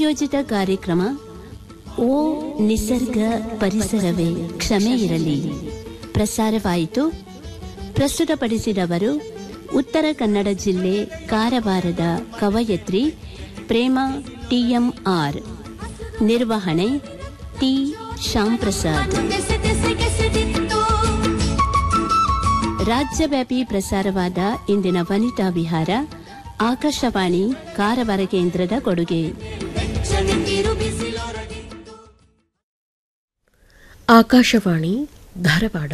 ಪ್ರಾಯೋಜಿತ ಕಾರ್ಯಕ್ರಮ ಓ ನಿಸರ್ಗ ಪರಿಸರವೇ ಕ್ಷಮೆ ಇರಲಿ ಪ್ರಸಾರವಾಯಿತು ಪ್ರಸ್ತುತಪಡಿಸಿದವರು ಉತ್ತರ ಕನ್ನಡ ಜಿಲ್ಲೆ ಕಾರವಾರದ ಕವಯತ್ರಿ ಪ್ರೇಮ ಟಿಎಂಆರ್ ನಿರ್ವಹಣೆ ಟಿ ಶ್ಯಾಮ್ ಪ್ರಸಾದ್ ರಾಜ್ಯವ್ಯಾಪಿ ಪ್ರಸಾರವಾದ ಇಂದಿನ ವನಿತಾ ವಿಹಾರ ಆಕಾಶವಾಣಿ ಕಾರವಾರ ಕೇಂದ್ರದ ಕೊಡುಗೆ ಆಕಾಶವಾಣಿ ಧಾರವಾಡ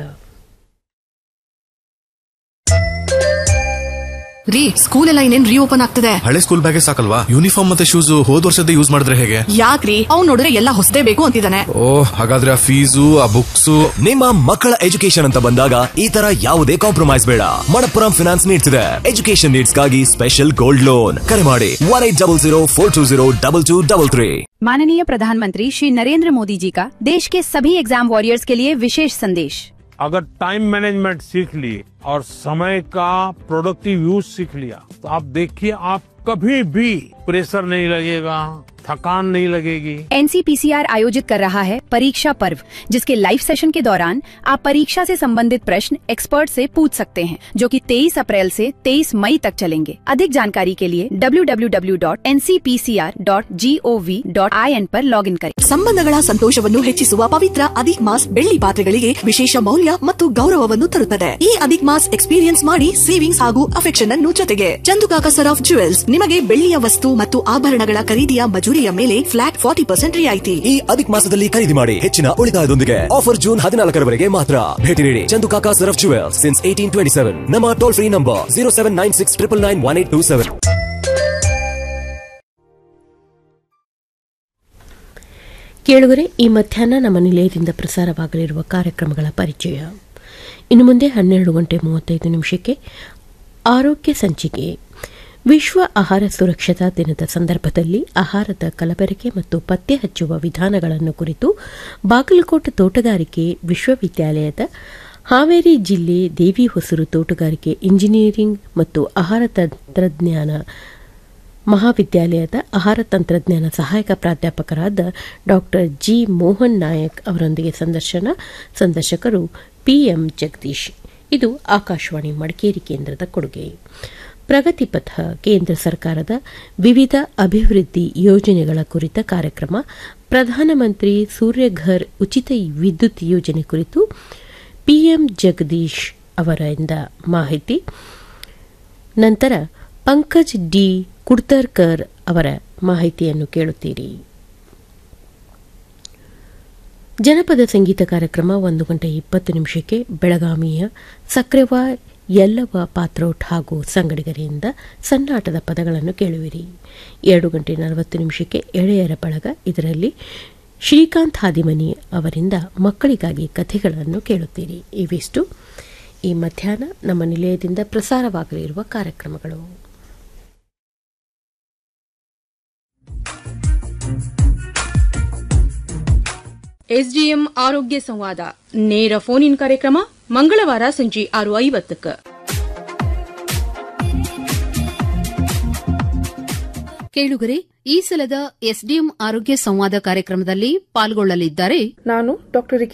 ರೀ ಸ್ಕೂಲ್ ಎಲ್ಲ ಇನ್ನೇನ್ ರೀಓಪನ್ ಆಗ್ತದೆ ಹಳೆ ಸ್ಕೂಲ್ ಬ್ಯಾಗೆ ಸಾಕಲ್ವಾ ಯೂನಿಫಾರ್ಮ್ ಮತ್ತೆ ಶೂಸ್ ಹೋದ್ ವರ್ಷದ ಯೂಸ್ ಮಾಡಿದ್ರೆ ಹೇಗೆ ಯಾಕ್ರಿ ಅವ್ನ್ ನೋಡಿದ್ರೆ ಎಲ್ಲ ಹೊಸದೇ ಬೇಕು ಅಂತಿದ್ದಾನೆ ಓ ಹಾಗಾದ್ರೆ ಆ ಫೀಸು ಆ ಬುಕ್ಸ್ ನಿಮ್ಮ ಮಕ್ಕಳ ಎಜುಕೇಶನ್ ಅಂತ ಬಂದಾಗ ಈ ತರ ಯಾವುದೇ ಕಾಂಪ್ರಮೈಸ್ ಬೇಡ ಮಣಪ್ಪುರಂ ಫಿನಾನ್ಸ್ ನೀಡ್ಸ್ ಇದೆ ಎಜುಕೇಶನ್ ನೀಡ್ಸ್ ಗಾಗಿ ಸ್ಪೆಷಲ್ ಗೋಲ್ಡ್ ಲೋನ್ ಕರೆ ಮಾಡಿ one eight double zero four two zero double two double three माननीय प्रधानमंत्री श्री नरेंद्र मोदी जी का देश के सभी एग्जाम वॉरियर्स के लिए विशेष संदेश अगर टाइम मैनेजमेंट सीख लिए और समय का प्रोडक्टिव यूज सीख लिया तो आप देखिए आप कभी भी प्रेशर नहीं लगेगा थकान नहीं लगेगी एनसीपीसीआर आयोजित कर रहा है परीक्षा पर्व जिसके लाइव सेशन के दौरान आप परीक्षा से संबंधित प्रश्न एक्सपर्ट से पूछ सकते हैं जो कि 23 अप्रैल से 23 मई तक चलेंगे अधिक जानकारी के लिए www.ncpcr.gov.in पर लॉगिन करें ಸಂಬಂಧಗಳ ಸಂತೋಷವನ್ನು ಹೆಚ್ಚಿಸುವ ಪವಿತ್ರ ಅದಿಕ್ ಮಾಸ್ ಬೆಳ್ಳಿ ಪಾತ್ರೆಗಳಿಗೆ ವಿಶೇಷ ಮೌಲ್ಯ ಮತ್ತು ಗೌರವವನ್ನು ತರುತ್ತದೆ ಈ ಅದಿಕ್ ಮಾಸ್ ಎಕ್ಸ್ಪೀರಿಯನ್ಸ್ ಮಾಡಿ ಸೇವಿಂಗ್ಸ್ ಹಾಗೂ ಅಫೆಕ್ಷನ್ ಅನ್ನು ಜೊತೆಗೆ ಚಂದುಕಾಕ ಸರ್ ಆಫ್ ಜುವೆಲ್ಸ್ ನಿಮಗೆ ಬೆಳ್ಳಿಯ ವಸ್ತು ಮತ್ತು ಆಭರಣಗಳ ಖರೀದಿಯ ಮಜೂರಿಯ ಮೇಲೆ ಫ್ಲಾಟ್ ಫಾರ್ಟಿ ಪರ್ಸೆಂಟ್ ರಿಯಾಯಿತಿ ಈ ಅಧಿಕ ಮಾಸದಲ್ಲಿ ಖರೀದಿ ಮಾಡಿ ಹೆಚ್ಚಿನ ಉಳಿತಾಯದೊಂದಿಗೆ ಆಫರ್ ಜೂನ್ ಹದಿನಾಲ್ಕರವರೆಗೆ ಮಾತ್ರ ಭೇಟಿ ನೀಡಿ Chandukaka Saraf jewel since eighteen twenty seven ನಮ್ಮ toll free number zero seven nine six triple nine one eight two seven ಕೇಳುಗರೆ ಈ ಮಧ್ಯಾಹ್ನ ನಮ್ಮ ನಿಲಯದಿಂದ ಪ್ರಸಾರವಾಗಲಿರುವ ಕಾರ್ಯಕ್ರಮಗಳ ಪರಿಚಯ ಇನ್ನು ಮುಂದೆ ಹನ್ನೆರಡು ಗಂಟೆ ಮೂವತ್ತೈದು ನಿಮಿಷಕ್ಕೆ ಆರೋಗ್ಯ ಸಂಚಿಕೆ ವಿಶ್ವ ಆಹಾರ ಸುರಕ್ಷತಾ ದಿನದ ಸಂದರ್ಭದಲ್ಲಿ ಆಹಾರದ ಕಲಬೆರಕೆ ಮತ್ತು ಪತ್ತೆ ಹಚ್ಚುವ ವಿಧಾನಗಳನ್ನು ಕುರಿತು ಬಾಗಲಕೋಟೆ ತೋಟಗಾರಿಕೆ ವಿಶ್ವವಿದ್ಯಾಲಯದ ಹಾವೇರಿ ಜಿಲ್ಲೆ ದೇವಿ ಹೊಸೂರು ತೋಟಗಾರಿಕೆ ಇಂಜಿನಿಯರಿಂಗ್ ಮತ್ತು ಆಹಾರ ತಂತ್ರಜ್ಞಾನ ಮಹಾವಿದ್ಯಾಲಯದ ಆಹಾರ ತಂತ್ರಜ್ಞಾನ ಸಹಾಯಕ ಪ್ರಾಧ್ಯಾಪಕರಾದ ಡಾ ಜಿ ಮೋಹನ್ ನಾಯಕ್ ಅವರೊಂದಿಗೆ ಸಂದರ್ಶನ ಸಂದರ್ಶಕರು ಪಿಎಂ ಜಗದೀಶ್ ಇದು ಆಕಾಶವಾಣಿ ಮಡಿಕೇರಿ ಕೇಂದ್ರದ ಕೊಡುಗೆ ಪ್ರಗತಿಪಥ ಕೇಂದ್ರ ಸರ್ಕಾರದ ವಿವಿಧ ಅಭಿವೃದ್ಧಿ ಯೋಜನೆಗಳ ಕುರಿತ ಕಾರ್ಯಕ್ರಮ ಪ್ರಧಾನಮಂತ್ರಿ ಸೂರ್ಯಘರ್ ಉಚಿತ ವಿದ್ಯುತ್ ಯೋಜನೆ ಕುರಿತು ಪಿಎಂ ಜಗದೀಶ್ ಅವರಿಂದ ಮಾಹಿತಿ ನಂತರ ಪಂಕಜ್ ಡಿ ಕುಡ್ತರ್ಕರ್ ಅವರ ಮಾಹಿತಿಯನ್ನು ಕೇಳುತ್ತೀರಿ ಜನಪದ ಸಂಗೀತ ಕಾರ್ಯಕ್ರಮ ಒಂದು ಗಂಟೆ ಇಪ್ಪತ್ತು ನಿಮಿಷಕ್ಕೆ ಬೆಳಗಾವಿಯ ಸಕ್ರೆವ ಯಲ್ಲವ ಪಾತ್ರೋಟ್ ಹಾಗೂ ಸಂಗಡಿಗರಿಂದ ಸನ್ನಾಟದ ಪದಗಳನ್ನು ಕೇಳುವಿರಿ ಎರಡು ಗಂಟೆ ನಲವತ್ತು ನಿಮಿಷಕ್ಕೆ ಎಳೆಯರ ಬಳಗ ಇದರಲ್ಲಿ ಶ್ರೀಕಾಂತ್ ಹಾದಿಮನಿ ಅವರಿಂದ ಮಕ್ಕಳಿಗಾಗಿ ಕಥೆಗಳನ್ನು ಕೇಳುತ್ತೀರಿ ಇವಿಷ್ಟು ಈ ಮಧ್ಯಾಹ್ನ ನಮ್ಮ ನಿಲಯದಿಂದ ಪ್ರಸಾರವಾಗಲಿರುವ ಕಾರ್ಯಕ್ರಮಗಳು ಎಸ್ಡಿಎಂ ಆರೋಗ್ಯ ಸಂವಾದ ನೇರ ಫೋನ್ ಇನ್ ಕಾರ್ಯಕ್ರಮ ಮಂಗಳವಾರ ಸಂಜೆ ಆರು ಐವತ್ತಕ್ಕೆ ಕೇಳುಗರೆ ಈ ಸಲದ ಎಸ್ಡಿಎಂ ಆರೋಗ್ಯ ಸಂವಾದ ಕಾರ್ಯಕ್ರಮದಲ್ಲಿ ಪಾಲ್ಗೊಳ್ಳಲಿದ್ದಾರೆ ನಾನು ಡಾಕ್ಟರ್